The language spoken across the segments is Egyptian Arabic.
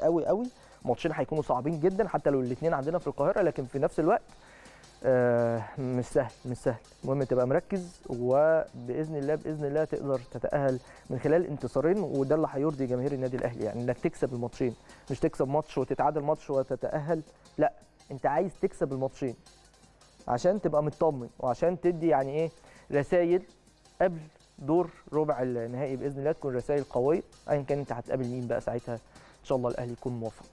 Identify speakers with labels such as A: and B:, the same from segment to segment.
A: قوي قوي ماتشين هيكونوا صعبين جدا حتى لو الاثنين عندنا في القاهره لكن في نفس الوقت آه، مش سهل مش سهل المهم تبقى مركز وباذن الله باذن الله تقدر تتاهل من خلال انتصارين وده اللي هيرضي جماهير النادي الاهلي يعني انك تكسب الماتشين مش تكسب ماتش وتتعادل ماتش وتتاهل لا انت عايز تكسب الماتشين عشان تبقى مطمن وعشان تدي يعني ايه رسائل قبل دور ربع النهائي باذن الله تكون رسائل قويه ايا كان انت هتقابل مين بقى ساعتها ان شاء الله الاهلي يكون موفق.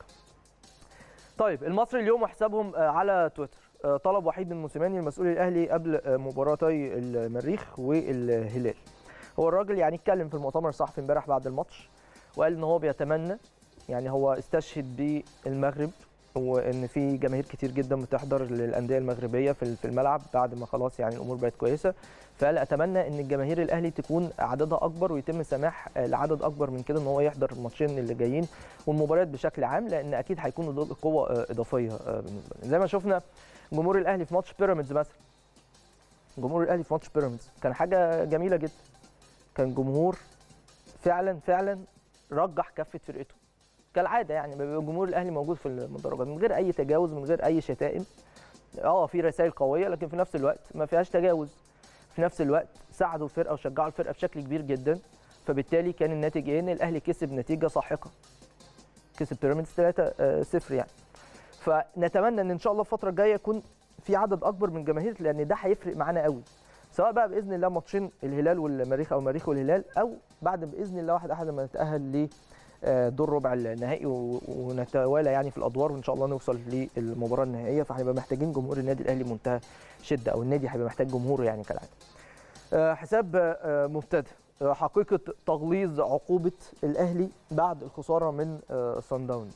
A: طيب المصري اليوم وحسابهم آه، على تويتر آه، طلب وحيد من موسيماني المسؤول الاهلي قبل آه، مباراتي المريخ والهلال. هو الراجل يعني اتكلم في المؤتمر الصحفي امبارح بعد الماتش وقال ان هو بيتمنى يعني هو استشهد بالمغرب وان في جماهير كتير جدا بتحضر للانديه المغربيه في في الملعب بعد ما خلاص يعني الامور بقت كويسه فقال اتمنى ان الجماهير الاهلي تكون عددها اكبر ويتم سماح آه، لعدد اكبر من كده ان هو يحضر الماتشين اللي جايين والمباريات بشكل عام لان اكيد هيكونوا دول قوه آه، اضافيه آه، بالنسبه لنا زي ما شفنا جمهور الاهلي في ماتش بيراميدز مثلا جمهور الاهلي في ماتش بيراميدز كان حاجه جميله جدا كان جمهور فعلا فعلا رجح كفه فرقته كالعاده يعني بيبقى جمهور الاهلي موجود في المدرجات من غير اي تجاوز من غير اي شتائم اه في رسائل قويه لكن في نفس الوقت ما فيهاش تجاوز في نفس الوقت ساعدوا الفرقه وشجعوا الفرقه بشكل كبير جدا فبالتالي كان الناتج ايه ان الاهلي كسب نتيجه ساحقه كسب بيراميدز 3 0 يعني فنتمنى ان ان شاء الله الفتره الجايه يكون في عدد اكبر من جماهير لان ده هيفرق معانا قوي سواء بقى باذن الله ماتشين الهلال والمريخ او المريخ والهلال او بعد باذن الله واحد احد ما نتاهل ل آه، دور ربع النهائي و- ونتوالى يعني في الادوار وان شاء الله نوصل للمباراه النهائيه فهنبقى محتاجين جمهور النادي الاهلي منتهى شده او النادي هيبقى محتاج جمهور يعني كالعاده. آه، حساب آه، مبتدئ آه، حقيقه تغليظ عقوبه الاهلي بعد الخساره من صن داونز.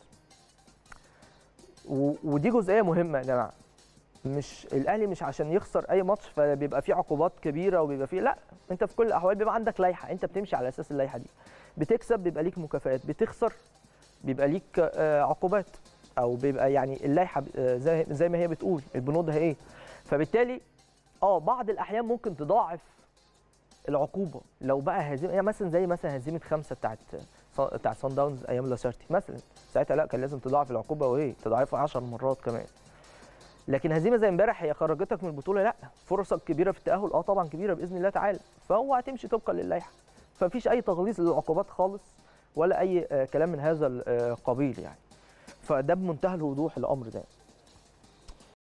A: و- ودي جزئيه مهمه يا جماعه. مش الاهلي مش عشان يخسر اي ماتش فبيبقى فيه عقوبات كبيره وبيبقى فيه لا انت في كل الاحوال بيبقى عندك لائحه انت بتمشي على اساس اللائحه دي بتكسب بيبقى ليك مكافآت بتخسر بيبقى ليك آه، عقوبات او بيبقى يعني اللائحه آه، زي زي ما هي بتقول البنود هي ايه فبالتالي اه بعض الاحيان ممكن تضاعف العقوبه لو بقى هزيمه يعني مثلا زي مثلا هزيمه خمسه بتاعت بتاعت سان داونز ايام لاسارتي مثلا ساعتها لا كان لازم تضاعف العقوبه وايه تضاعفها 10 مرات كمان لكن هزيمه زي امبارح هي خرجتك من البطوله لا فرصك كبيره في التاهل اه طبعا كبيره باذن الله تعالى فهو هتمشي طبقا للائحه فمفيش اي تغليظ للعقوبات خالص ولا اي آه، كلام من هذا القبيل يعني فده بمنتهى الوضوح الامر ده